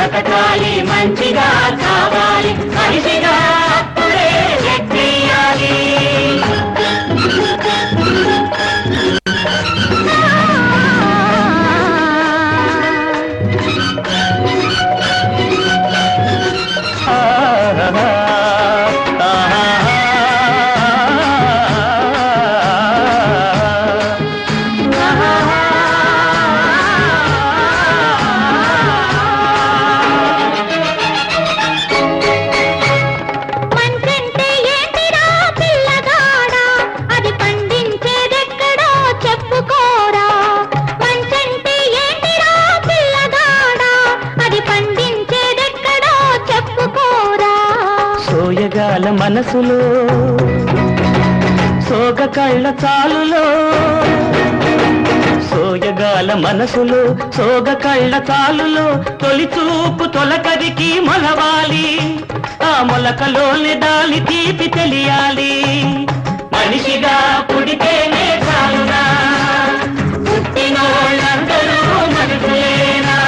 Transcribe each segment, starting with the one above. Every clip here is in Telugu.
బతకాలి మంచిగా కావాలి మనిషిగా అప్పుడే శక్తియాలి మంచంటే ఏంటిరా పిల్లగాడా అది పండించేదెక్కడో చెప్పుకోరా మంచంటే ఏంటిరా పిల్లగాడా అది పండించేదెక్కడో చెప్పుకోరా సోయగాల మనసులో సోగ కళ్ళ చాలులో సోయగాల మనసులో సోగ కళ్ళ చాలులో తొలి చూపు తొలకరికి మొలవాలి ఆ మొలకలోని దాని తీపి తెలియాలి మనిషిగా పుడితేనే చాలునా పుట్టినోళ్ళందరూ మనుషులేనా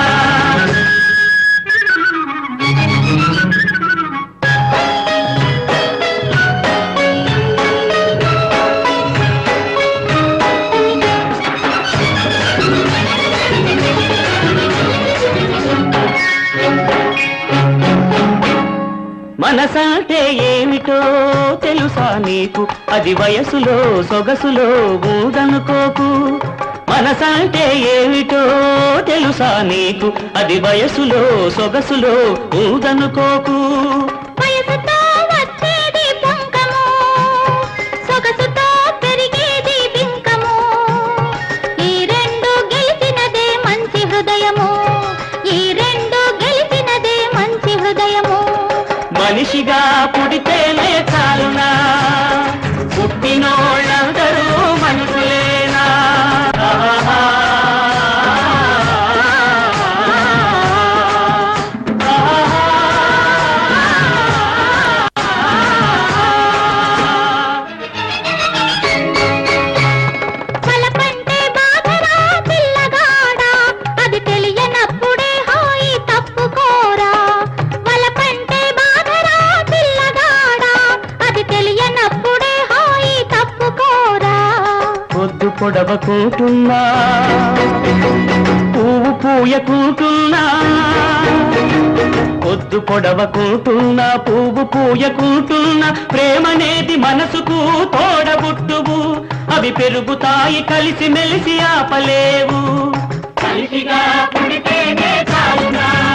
మనసంటే ఏమిటో తెలుసా నీకు అది వయసులో సొగసులో ఊదనుకోకు మనసంటే ఏమిటో తెలుసా నీకు అది వయసులో సొగసులో ఊదనుకోకు వయసుతో వచ్చేది పొంకము సొగసుతో పెరిగేది బింకము ఈ రెండు గెలిచినదే మంచి హృదయము ఈ రెండు గెలిచినదే మంచి హృదయము మనిషిగా పుడితేనే చాలునా పుట్టినోళ్ళందరూ మనుషులేనా ఆహా. కలపంటే బాధరా పిల్లగాడా అది తెలియనప్పుడే హాయి తప్పుకోరా వలపంటే బాధరా పిల్లగాడా అది తెలియనప్పుడే హాయి తప్పుకోరా పొద్దు పొడవకుంటున్నా పువ్వు పూయకుంటున్నా పొద్దు పొడవకుంటున్నా పువ్వు పూయకుంటున్నా ప్రేమనేది మనసుకు తోడబుట్టువు అవి పెరుగుతాయి కలిసి మెలిసి ఆపలేవు కలిసిగా పుడితేనే చాలునా